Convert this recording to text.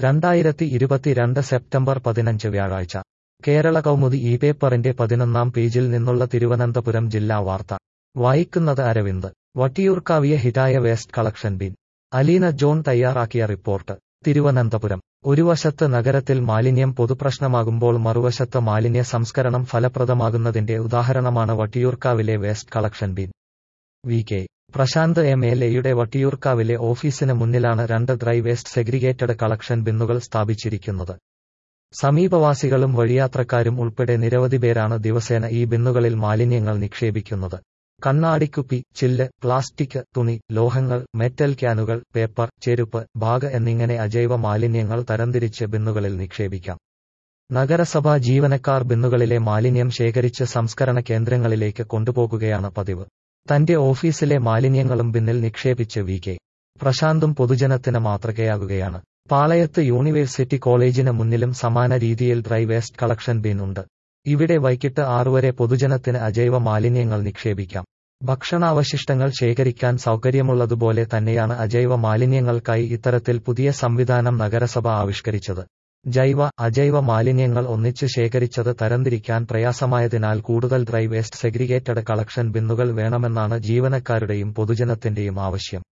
രണ്ടായിരത്തി ഇരുപത്തിരണ്ട് സെപ്റ്റംബർ പതിനഞ്ച് വ്യാഴാഴ്ച കേരള കൗമുദി ഈ പേപ്പറിന്റെ പതിനൊന്നാം പേജിൽ നിന്നുള്ള തിരുവനന്തപുരം ജില്ലാ വാർത്ത വായിക്കുന്നത് അരവിന്ദ് വട്ടിയൂർക്കാവിയെ ഹിറ്റായ waste collection bin Aleena John തയ്യാറാക്കിയ റിപ്പോർട്ട് തിരുവനന്തപുരം ഒരു വശത്ത് നഗരത്തിൽ മാലിന്യം പൊതുപ്രശ്നമാകുമ്പോൾ മറുവശത്ത് മാലിന്യ സംസ്കരണം ഫലപ്രദമാകുന്നതിന്റെ ഉദാഹരണമാണ് വട്ടിയൂർക്കാവിലെ waste collection bin V K Prashanth M L എയുടെ വട്ടിയൂർക്കാവിലെ ഓഫീസിന് മുന്നിലാണ് രണ്ട് ഡ്രൈ വേസ്റ്റ് സെഗ്രിഗേറ്റഡ് കളക്ഷൻ ബിന്നുകൾ സ്ഥാപിച്ചിരിക്കുന്നത് സമീപവാസികളും വഴിയാത്രക്കാരും ഉൾപ്പെടെ നിരവധി പേരാണ് ദിവസേന ഈ ബിന്നുകളിൽ മാലിന്യങ്ങൾ നിക്ഷേപിക്കുന്നത് കണ്ണാടിക്കുപ്പി ചില്ല് പ്ലാസ്റ്റിക് തുണി ലോഹങ്ങൾ മെറ്റൽ ക്യാനുകൾ പേപ്പർ ചെരുപ്പ് ബാഗ് എന്നിങ്ങനെ അജൈവ മാലിന്യങ്ങൾ തരംതിരിച്ച് ബിന്നുകളിൽ നിക്ഷേപിക്കാം നഗരസഭാ ജീവനക്കാർ ബിന്നുകളിലെ മാലിന്യം ശേഖരിച്ച് സംസ്കരണ കേന്ദ്രങ്ങളിലേക്ക് കൊണ്ടുപോകുകയാണ് പതിവ് തന്റെ ഓഫീസിലെ മാലിന്യങ്ങളും ബിന്നിൽ നിക്ഷേപിച്ച് വി കെ പ്രശാന്തും പൊതുജനത്തിന് മാതൃകയാകുകയാണ് പാളയത്ത് യൂണിവേഴ്സിറ്റി കോളേജിന് മുന്നിലും സമാന രീതിയിൽ ഡ്രൈ വേസ്റ്റ് കളക്ഷൻ ബിൻ ഉണ്ട് ഇവിടെ വൈകിട്ട് ആറുവരെ പൊതുജനത്തിന് അജൈവ മാലിന്യങ്ങൾ നിക്ഷേപിക്കാം ഭക്ഷണാവശിഷ്ടങ്ങൾ ശേഖരിക്കാൻ സൗകര്യമുള്ളതുപോലെ തന്നെയാണ് അജൈവ മാലിന്യങ്ങൾക്കായി ഇത്തരത്തിൽ പുതിയ സംവിധാനം നഗരസഭ ആവിഷ്കരിച്ചത് ജൈവ അജൈവ മാലിന്യങ്ങൾ ഒന്നിച്ച് ശേഖരിച്ചത് തരംതിരിക്കാൻ പ്രയാസമായതിനാൽ കൂടുതൽ ഡ്രൈ വേസ്റ്റ് സെഗ്രിഗേറ്റഡ് കളക്ഷൻ ബിന്നുകൾ വേണമെന്നാണ് ജീവനക്കാരുടെയും പൊതുജനത്തിന്റെയും ആവശ്യം